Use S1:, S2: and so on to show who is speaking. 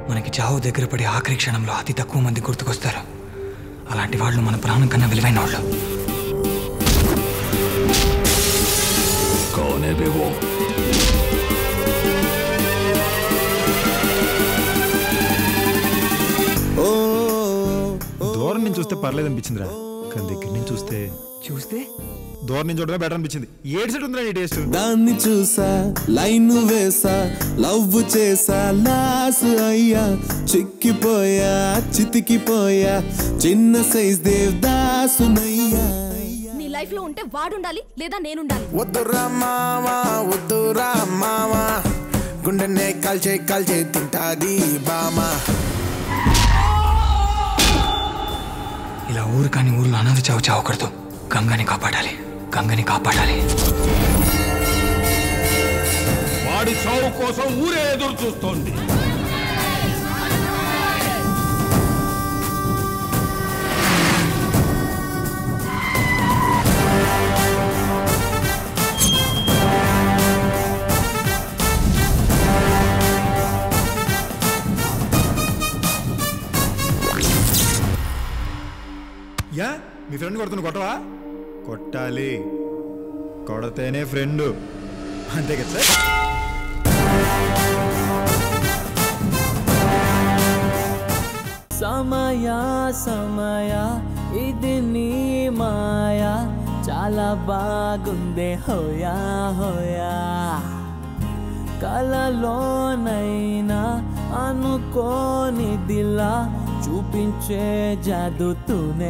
S1: మనకి చావు దగ్గర పడే ఆఖరి క్షణంలో అతి తక్కువ మంది గుర్తుకొస్తారు అలాంటి వాళ్ళు మన ప్రాణం కన్నా విలువైన వాళ్ళు
S2: कौन है बे वो
S3: దూరం నుంచి చూస్తే పర్లేదు అనిపించిందిరా కానీ దగ్గర నుంచి చూస్తే
S1: చూస్తే
S3: దూరం నుంచి చూడడమే బెటర్ అనిపించింది ఏడు సెట్ ఉందిరా నీ టేస్ట్
S4: దాన్ని చూసా లైన్ వేసా లవ్ చేసా లాస్ అయ్యా చిక్కిపోయా చితికిపోయా చిన్న సైజ్ దేవదాసునయ్యా
S5: నీ లైఫ్ లో ఉంటే వాడుండాలి లేదా నేనుండాలి
S6: వద్దురా మావా వద్దురా మావా గుండెనే కాల్చే కాల్చే తింటాది బామా
S1: ఇలా ఊరు కాని ఊర్లో అనాథ చావు చావకూడదు గంగని కాపాడాలి గంగని కాపాడాలి
S2: వాడి చావు కోసం ఊరే ఎదురు చూస్తోంది
S3: యా మీ ఫ్రెండ్ కొడుతున్న కొట్టవా కొట్టాలి కొడితేనే ఫ్రెండ్ అంతే కదా సార్
S7: సమయ సమయ ఇది నీ మాయా చాలా బాగుందే హోయా హోయా కలలోనైనా అనుకోనిదిలా చూపించే జాదుతూనే